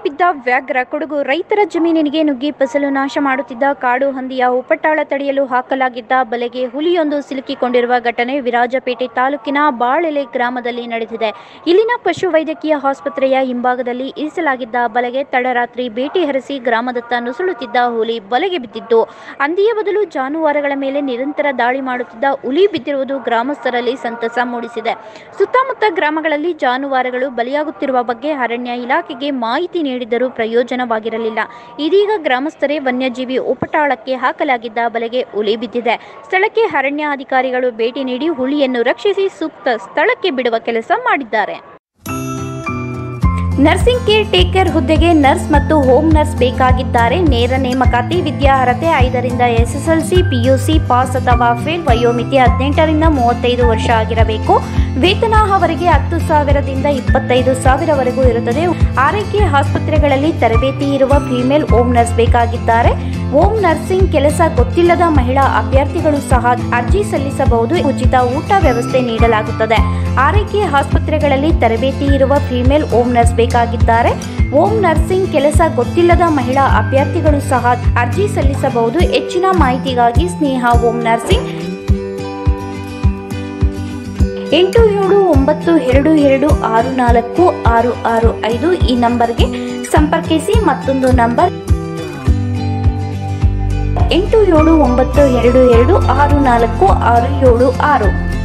ಬಿದ್ದ ವ್ಯಾಘ್ರ ಕೊಡಗು ರೈತರ ಜಮೀನಿಗೆ ನುಗ್ಗಿ ಫಸಲು ನಾಶ ಮಾಡುತ್ತಿದ್ದ ಕಾಡು ಹಂದಿಯ ಉಪಟಾಳ ತಡೆಯಲು ಹಾಕಲಾಗಿದ್ದ ಬಲೆಗೆ ಹುಲಿಯೊಂದು ಸಿಲುಕಿಕೊಂಡಿರುವ ಘಟನೆ ವಿರಾಜಪೇಟೆ ತಾಲೂಕಿನ ಬಾಳೆಲೆ ಗ್ರಾಮದಲ್ಲಿ ನಡೆದಿದೆ ಇಲ್ಲಿನ ಪಶು ವೈದ್ಯಕೀಯ ಆಸ್ಪತ್ರೆಯ ಹಿಂಭಾಗದಲ್ಲಿ ಇರಿಸಲಾಗಿದ್ದ ಬಲೆಗೆ ತಡರಾತ್ರಿ ಭೇಟಿ ಹರಿಸಿ ಗ್ರಾಮದತ್ತ ನುಸುಳುತ್ತಿದ್ದ ಹುಲಿ ಬಲೆಗೆ ಬಿದ್ದಿದ್ದು ಹಂದಿಯ ಬದಲು ಜಾನುವಾರುಗಳ ಮೇಲೆ ನಿರಂತರ ದಾಳಿ ಮಾಡುತ್ತಿದ್ದ ಹುಲಿ ಬಿದ್ದಿರುವುದು ಗ್ರಾಮಸ್ಥರಲ್ಲಿ ಸಂತಸ ಮೂಡಿಸಿದೆ ಸುತ್ತಮುತ್ತ ಗ್ರಾಮಗಳಲ್ಲಿ ಜಾನುವಾರುಗಳು ಬಲಿಯಾಗುತ್ತಿರುವ ಬಗ್ಗೆ ಅರಣ್ಯ ಇಲಾಖೆಗೆ ಮಾಹಿತಿ ನೀಡಿದರೂ ಪ್ರಯೋಜನವಾಗಿರಲಿಲ್ಲ ಇದೀಗ ಗ್ರಾಮಸ್ಥರೇ ವನ್ಯಜೀವಿ ಉಪಟಾಳಕ್ಕೆ ಹಾಕಲಾಗಿದ್ದ ಬಲೆಗೆ ಹುಲಿ ಬಿದ್ದಿದೆ ಸ್ಥಳಕ್ಕೆ ಅರಣ್ಯ ಅಧಿಕಾರಿಗಳು ಭೇಟಿ ನೀಡಿ ಹುಲಿಯನ್ನು ರಕ್ಷಿಸಿ ಸೂಕ್ತ ಸ್ಥಳಕ್ಕೆ ಬಿಡುವ ಕೆಲಸ ಮಾಡಿದ್ದಾರೆ ನರ್ಸಿಂಗ್ ಕೇರ್ ಟೇಕರ್ ಹುದ್ದೆಗೆ ನರ್ಸ್ ಮತ್ತು ಹೋಮ್ ನರ್ಸ್ ಬೇಕಾಗಿದ್ದಾರೆ ನೇರ ನೇಮಕಾತಿ ವಿದ್ಯಾರ್ಹತೆ ಐದರಿಂದ ಎಸ್ಎಸ್ಎಲ್ಸಿ ಪಿಯುಸಿ ಪಾಸ್ ಅಥವಾ ಫೇಲ್ ವಯೋಮಿತಿ ಹದಿನೆಂಟರಿಂದ ಮೂವತ್ತೈದು ವರ್ಷ ಆಗಿರಬೇಕು ವೇತನ ಅವರಿಗೆ ಹತ್ತು ಸಾವಿರದಿಂದ ಇಪ್ಪತ್ತೈದು ಸಾವಿರವರೆಗೂ ಇರುತ್ತದೆ ಆರೈಕೆ ಆಸ್ಪತ್ರೆಗಳಲ್ಲಿ ತರಬೇತಿ ಇರುವ ಫಿಮೇಲ್ ಹೋಮ್ ನರ್ಸ್ ಬೇಕಾಗಿದ್ದಾರೆ ಹೋಮ್ ನರ್ಸಿಂಗ್ ಕೆಲಸ ಗೊತ್ತಿಲ್ಲದ ಮಹಿಳಾ ಅಭ್ಯರ್ಥಿಗಳು ಸಹ ಅರ್ಜಿ ಸಲ್ಲಿಸಬಹುದು ಉಚಿತ ಊಟ ವ್ಯವಸ್ಥೆ ನೀಡಲಾಗುತ್ತದೆ ಆರೈಕೆ ಆಸ್ಪತ್ರೆಗಳಲ್ಲಿ ತರಬೇತಿ ಇರುವ ಫಿಮೇಲ್ ಹೋಮ್ ನರ್ಸ್ ಬೇಕಾಗಿದ್ದಾರೆ ಹೋಮ್ ನರ್ಸಿಂಗ್ ಕೆಲಸ ಗೊತ್ತಿಲ್ಲದ ಮಹಿಳಾ ಅಭ್ಯರ್ಥಿಗಳು ಸಹ ಅರ್ಜಿ ಸಲ್ಲಿಸಬಹುದು ಹೆಚ್ಚಿನ ಮಾಹಿತಿಗಾಗಿ ಸ್ನೇಹ ಹೋಮ್ ನರ್ಸಿಂಗ್ ಎಂಟು ಏಳು ಒಂಬತ್ತು ಎರಡು ಎರಡು ಆರು ನಾಲ್ಕು ಆರು ಆರು ಐದು ಈ ನಂಬರ್ಗೆ ಸಂಪರ್ಕಿಸಿ ಮತ್ತೊಂದು ನಂಬರ್ ಎಂಟು ಏಳು ಒಂಬತ್ತು ಎರಡು ಎರಡು ಆರು ನಾಲ್ಕು ಆರು ಏಳು ಆರು